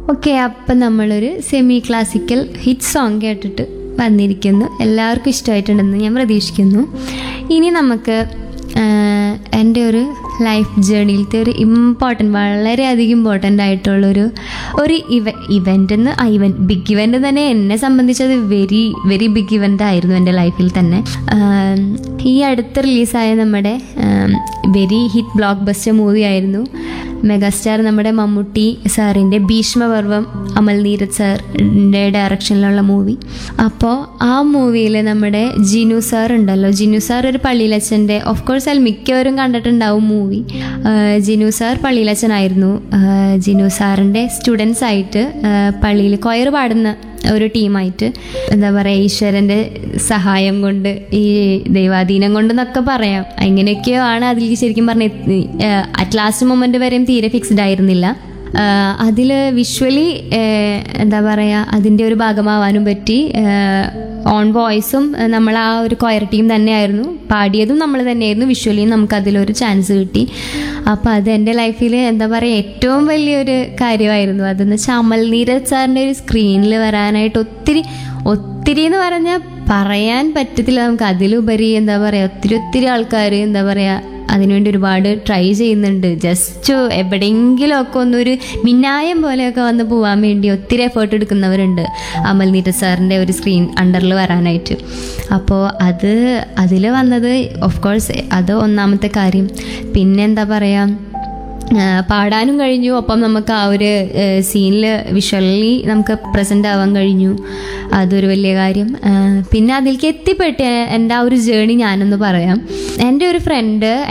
okay അപ്പം നമ്മളൊരു semi classical hit song കേട്ടിട്ട് വന്നിരിക്കുന്നു എല്ലാവർക്കും ഇഷ്ടമായിട്ടുണ്ടെന്ന് ഞാൻ പ്രതീക്ഷിക്കുന്നു ഇനി നമുക്ക് ആഹ്, എൻ്റെ ഒരു ലൈഫ് ജേണിയിലത്തെ ഒരു ഇമ്പോർട്ടൻ്റ് വളരെയധികം ഇമ്പോർട്ടൻ്റ് ആയിട്ടുള്ളൊരു ഒരു ഇവ ഇവൻ്റ് എന്ന് ആ ഇവൻറ്റ് ബിഗ് ഇവൻ്റ് തന്നെ എന്നെ സംബന്ധിച്ചത് വെരി വെരി ബിഗ് ഇവൻ്റ് ആയിരുന്നു എൻ്റെ ലൈഫിൽ തന്നെ ആം, ഈ അടുത്ത് റിലീസായ നമ്മുടെ very hit blockbuster movie ആയിരുന്നു മെഗാസ്റ്റാർ നമ്മുടെ മമ്മൂട്ടി സാറിൻ്റെ ഭീഷ്മപർവം അമൽ നീരജ് സാറിൻ്റെ ഡയറക്ഷനിലുള്ള മൂവി അപ്പോൾ ആ മൂവിയിൽ നമ്മുടെ ജിനു സാർ ഉണ്ടല്ലോ ജിനു സാർ ഒരു പള്ളിയിലച്ഛൻ്റെ ഓഫ് കോഴ്സ് അതിൽ മിക്കവരും കണ്ടിട്ടുണ്ടാവും മൂവി ജിനു സാർ പള്ളിയിലച്ഛനായിരുന്നു ആ, ജിനു സാറിൻ്റെ സ്റ്റുഡൻസ് ആയിട്ട് പള്ളിയിൽ കൊയർ പാടുന്ന ഒരു ടീമായിട്ട് എന്താ പറയുക ഈശ്വരൻ്റെ സഹായം കൊണ്ട് ഈ ദൈവാധീനം കൊണ്ടെന്നൊക്കെ പറയാം അങ്ങനെയൊക്കെയോ ആണ് അതിൽ ശരിക്കും പറഞ്ഞ അറ്റ് ലാസ്റ്റ് മൊമെൻ്റ് വരെയും തീരെ ഫിക്സ്ഡ് ആയിരുന്നില്ല അതിൽ വിഷ്വലി എന്താ പറയുക അതിൻ്റെ ഒരു ഭാഗമാവാനും പറ്റി ഓൺ വോയിസും നമ്മൾ ആ ഒരു കൊയർ ടീം തന്നെയായിരുന്നു പാടിയതും നമ്മൾ തന്നെയായിരുന്നു വിഷ്വലിയും നമുക്ക് അതിലൊരു ചാൻസ് കിട്ടി അപ്പോൾ അത് എൻ്റെ ലൈഫിൽ എന്താ പറയുക ഏറ്റവും വലിയൊരു കാര്യമായിരുന്നു അതെന്ന് വെച്ചാൽ അമൽ നീരജ് സാറിൻ്റെ ഒരു സ്ക്രീനിൽ വരാനായിട്ട് ഒത്തിരി ഒത്തിരി എന്ന് പറഞ്ഞാൽ പറയാൻ പറ്റത്തില്ല നമുക്ക് അതിലുപരി എന്താ പറയുക ഒത്തിരി ഒത്തിരി ആൾക്കാർ എന്താ പറയുക അതിനുവേണ്ടി ഒരുപാട് ട്രൈ ചെയ്യുന്നുണ്ട് ജസ്റ്റ് എവിടെയെങ്കിലും ഒക്കെ ഒന്നൊരു മിന്നായം പോലെയൊക്കെ വന്ന് പോകാൻ വേണ്ടി ഒത്തിരി എഫേർട്ട് എടുക്കുന്നവരുണ്ട് അമൽ നീരജ് സാറിൻ്റെ ഒരു സ്ക്രീൻ അണ്ടറിൽ വരാനായിട്ട് അപ്പോൾ അത് അതിൽ വന്നത് ഓഫ് കോഴ്സ് അത് ഒന്നാമത്തെ കാര്യം പിന്നെ എന്താ പറയുക ആ, പാടാനും കഴിഞ്ഞു ഒപ്പം നമുക്ക് ആ ഒരു സീനിൽ വിഷ്വലി നമുക്ക് പ്രസൻ്റ് ആവാൻ കഴിഞ്ഞു അതൊരു വലിയ കാര്യം ആ, പിന്നെ അതിലേക്ക് എത്തിപ്പെട്ട് എൻ്റെ ആ ഒരു ജേണി ഞാനൊന്ന് പറയാം എൻ്റെ ഒരു ഫ്രണ്ട്